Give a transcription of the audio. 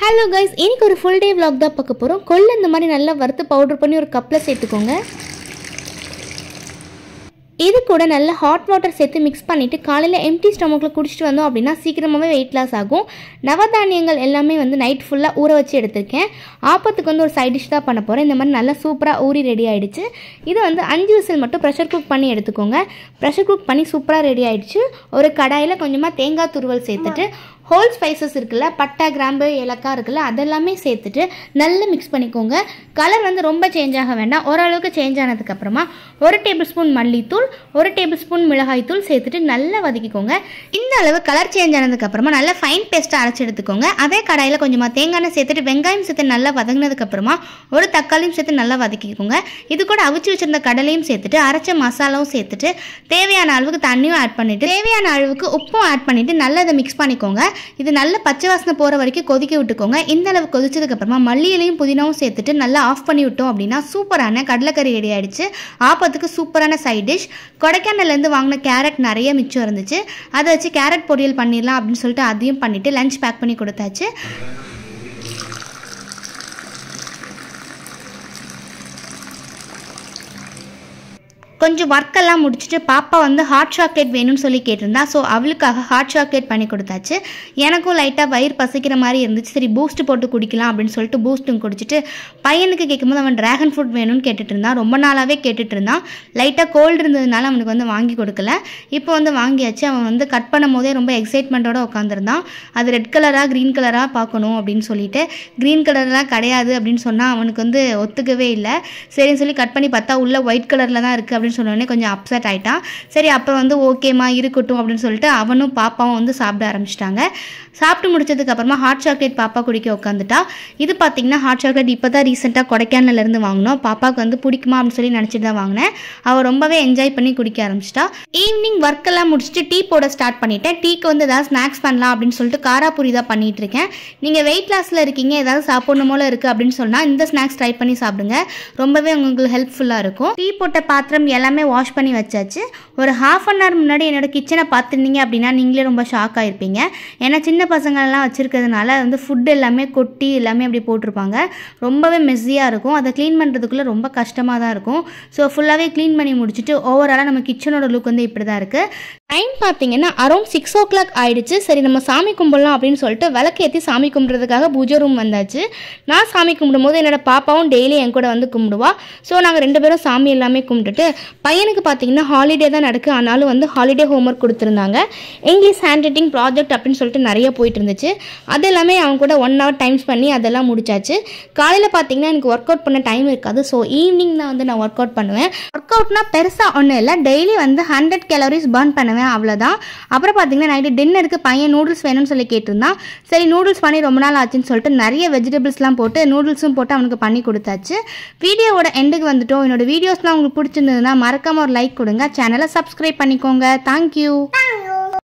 hello guys இன்னைக்கு ஒரு full day vlog தான் பார்க்க போகிறோம் கொள்ளு இந்த மாதிரி நல்லா வறுத்து பவுடர் பண்ணி ஒரு கப்பில் சேர்த்துக்கோங்க இது கூட நல்ல ஹாட் வாட்டர் சேர்த்து மிக்ஸ் பண்ணிவிட்டு காலையில் எம்டி ஸ்டொமக்கில் குடிச்சிட்டு வந்தோம் அப்படின்னா சீக்கிரமாகவே வெயிட் லாஸ் ஆகும் நவதானியங்கள் எல்லாமே வந்து நைட் ஃபுல்லாக ஊற வச்சு எடுத்திருக்கேன் ஆப்பத்துக்கு வந்து ஒரு சைட் டிஷ் தான் பண்ண போகிறேன் இந்த மாதிரி நல்லா சூப்பராக ஊறி ரெடி ஆயிடுச்சு இது வந்து அஞ்சு விசில் மட்டும் ப்ரெஷர் குக் பண்ணி எடுத்துக்கோங்க ப்ரெஷர் குக் பண்ணி சூப்பராக ரெடி ஆயிடுச்சு ஒரு கடாயில் கொஞ்சமாக தேங்காய் துருவல் சேர்த்துட்டு ஹோல் ஸ்பைசஸ் இருக்குல்ல பட்டை கிராம்பு ஏலக்காய் இருக்குல்ல அதெல்லாமே சேர்த்துட்டு நல்லா மிக்ஸ் பண்ணிக்கோங்க கலர் வந்து ரொம்ப சேஞ்ச் ஆக வேண்டாம் ஓரளவுக்கு சேஞ்ச் ஆனதுக்கப்புறமா ஒரு டேபிள் ஸ்பூன் மல்லித்தூள் ஒரு டேபிள் ஸ்பூன் மிளகாய்த்தூள் சேர்த்துட்டு நல்லா வதக்கிக்கோங்க இந்த அளவு கலர் சேஞ்ச் ஆனதுக்கப்புறமா நல்லா ஃபைன் பேஸ்ட்டாக அரைச்சி எடுத்துக்கோங்க அதே கடாயில் கொஞ்சமாக தேங்காய் எண்ணெய் சேர்த்துட்டு வெங்காயம் சேர்த்து நல்லா வதங்கினதுக்கப்புறமா ஒரு தக்காளியும் சேர்த்து நல்லா வதக்கிக்கோங்க இது கூட அவிச்சு வச்சிருந்த கடலையும் சேர்த்துட்டு அரைச்ச மசாலாவும் சேர்த்துட்டு தேவையான அளவுக்கு தண்ணியும் ஆட் பண்ணிட்டு தேவையான அளவுக்கு உப்பும் ஆட் பண்ணிட்டு நல்லா இதை மிக்ஸ் பண்ணிக்கோங்க இது நல்ல பச்சை வாசனை போகிற வரைக்கும் கொதிக்க விட்டுக்கோங்க இந்த அளவு கொதிச்சதுக்கு அப்புறமா மல்லி இலையும் புதினாவும் சேர்த்துட்டு நல்லா ஆஃப் பண்ணி விட்டோம் அப்படின்னா சூப்பரான கடலைக்கறி ரெடி ஆயிடுச்சு ஆப்பத்துக்கு சூப்பரான சைட் டிஷ் கொடைக்கானல்லேருந்து வாங்கின கேரட் நிறைய மிச்சம் இருந்துச்சு அதை வச்சு கேரட் பொரியல் பண்ணிடலாம் அப்படின்னு சொல்லிட்டு அதையும் பண்ணிட்டு லஞ்ச் பேக் பண்ணி கொடுத்தாச்சு கொஞ்சம் ஒர்க்கெல்லாம் முடிச்சுட்டு பாப்பா வந்து ஹாட் சாக்லேட் வேணும்னு சொல்லி கேட்டிருந்தா ஸோ அவளுக்காக ஹாட் சாக்லேட் பண்ணி கொடுத்தாச்சு எனக்கும் லைட்டாக வயிறு பசிக்கிற மாதிரி இருந்துச்சு சரி பூஸ்ட் போட்டு குடிக்கலாம் அப்படின்னு சொல்லிட்டு பூஸ்ட்டும் குடிச்சிட்டு பையனுக்கு கேட்கும்போது அவன் டிராகன் ஃப்ரூட் வேணும்னு கேட்டுட்டு இருந்தான் ரொம்ப நாளாகவே கேட்டுட்டு இருந்தான் லைட்டாக கோல்டு இருந்ததுனால அவனுக்கு வந்து வாங்கி கொடுக்கல இப்போ வந்து வாங்கியாச்சு அவன் வந்து கட் பண்ணும் போதே ரொம்ப எக்ஸைட்மெண்ட்டோட உட்காந்துருந்தான் அது ரெட் கலராக க்ரீன் கலராக பார்க்கணும் அப்படின்னு சொல்லிட்டு க்ரீன் கலர்லாம் கிடையாது அப்படின்னு சொன்னால் அவனுக்கு வந்து ஒத்துக்கவே இல்லை சரின்னு சொல்லி கட் பண்ணி பார்த்தா உள்ள ஒயிட் கலரில் தான் இருக்குது அப்படின்னு சொன்னோடனே கொஞ்சம் அப்செட் ஆயிட்டான் சரி அப்புறம் வந்து ஓகேம்மா இருக்கட்டும் அப்படின்னு சொல்லிட்டு அவனும் பாப்பாவும் வந்து சாப்பிட ஆரம்பிச்சிட்டாங்க சாப்பிட்டு முடிச்சதுக்கு அப்புறமா ஹாட் சாக்லேட் பாப்பா குடிக்க உட்காந்துட்டா இது பார்த்தீங்கன்னா ஹாட் சாக்லேட் இப்போ தான் ரீசெண்டாக கொடைக்கானல்லேருந்து வாங்கினோம் பாப்பாவுக்கு வந்து பிடிக்குமா அப்படின்னு சொல்லி நினச்சிட்டு தான் வாங்கினேன் அவள் ரொம்பவே என்ஜாய் பண்ணி குடிக்க ஆரம்பிச்சிட்டா ஈவினிங் ஒர்க் எல்லாம் முடிச்சுட்டு டீ போட ஸ்டார்ட் பண்ணிட்டேன் டீக்கு வந்து ஏதாவது ஸ்நாக்ஸ் பண்ணலாம் அப்படின்னு சொல்லிட்டு காராபூரி தான் பண்ணிட்டு இருக்கேன் நீங்கள் வெயிட் லாஸில் இருக்கீங்க ஏதாவது சாப்பிடணும் போல இருக்குது அப்படின்னு சொன்னால் இந்த ஸ்நாக்ஸ் ட்ரை பண்ணி சாப்பிடுங்க ரொம்பவே உங்களுக்கு ஹெல்ப்ஃபுல்லாக இருக்கும் டீ போட்ட பாத்திரம் எல்லாமே வாஷ் பண்ணி வச்சாச்சு ஒரு ஹாஃப் அன் ஹவர் முன்னாடி என்னோட கிச்சனை பார்த்துருந்தீங்க அப்படின்னா நீங்களே ரொம்ப ஷாக் ஆயிருப்பீங்க ஏன்னா சின்ன பசங்களெல்லாம் வச்சுருக்கிறதுனால வந்து ஃபுட் எல்லாமே கொட்டி எல்லாமே அப்படி போட்டிருப்பாங்க ரொம்பவே மெஸ்ஸியாக இருக்கும் அதை க்ளீன் பண்ணுறதுக்குள்ளே ரொம்ப கஷ்டமாக தான் இருக்கும் ஸோ ஃபுல்லாகவே க்ளீன் பண்ணி முடிச்சுட்டு ஓவராலாக நம்ம கிச்சனோட லுக் வந்து இப்படி தான் இருக்குது டைம் பார்த்தீங்கன்னா அரௌண்ட் சிக்ஸ் ஓ கிளாக் ஆயிடுச்சு சரி நம்ம சாமி கும்பிடலாம் அப்படின்னு சொல்லிட்டு விளக்கேற்றி சாமி கும்பிட்றதுக்காக பூஜை ரூம் வந்தாச்சு நான் சாமி கும்பிடும்போது என்னோட பாப்பாவும் டெய்லி என் கூட வந்து கும்பிடுவா ஸோ நாங்கள் ரெண்டு பேரும் சாமி எல்லாமே கும்பிட்டுட்டு பையனுக்கு பார்த்தீங்கன்னா ஹாலிடே தான் நடக்கு ஆனாலும் வந்து ஹாலிடே ஹோம்ஒர்க் கொடுத்துருந்தாங்க இங்கிலீஷ் ஹேண்ட் ரைட்டிங் ப்ராஜெக்ட் அப்படின்னு சொல்லிட்டு நிறைய போயிட்டு இருந்துச்சு அது எல்லாமே அவன் கூட ஒன் ஹவர் டைம்ஸ் பண்ணி அதெல்லாம் முடிச்சாச்சு காலையில் பார்த்தீங்கன்னா எனக்கு ஒர்க் அவுட் பண்ண டைம் இருக்காது ஸோ ஈவினிங் தான் வந்து நான் ஒர்க் அவுட் பண்ணுவேன் ஒர்க் அவுட்னா பெருசாக ஒன்றும் இல்லை டெய்லி வந்து ஹண்ட்ரட் கேலரிஸ் பர்ன் பண்ணுவேன் அவ்வளோதான் அப்புறம் பார்த்தீங்கன்னா நைட்டு டின்னருக்கு பையன் நூடுல்ஸ் வேணும்னு சொல்லி கேட்டிருந்தான் சரி நூடுல்ஸ் பண்ணி ரொம்ப நாள் ஆச்சுன்னு சொல்லிட்டு நிறைய வெஜிடபிள்ஸ்லாம் போட்டு நூடுல்ஸும் போட்டு அவனுக்கு பண்ணி கொடுத்தாச்சு வீடியோவோட எண்டுக்கு வந்துட்டோம் என்னோட வீடியோஸ்லாம் உங்களுக்கு பிடிச்சிருந்ததுன்னா மறக்காம ஒரு லைக் கொடுங்க சேனலை சப்ஸ்கிரைப் பண்ணிக்கோங்க தேங்க்யூ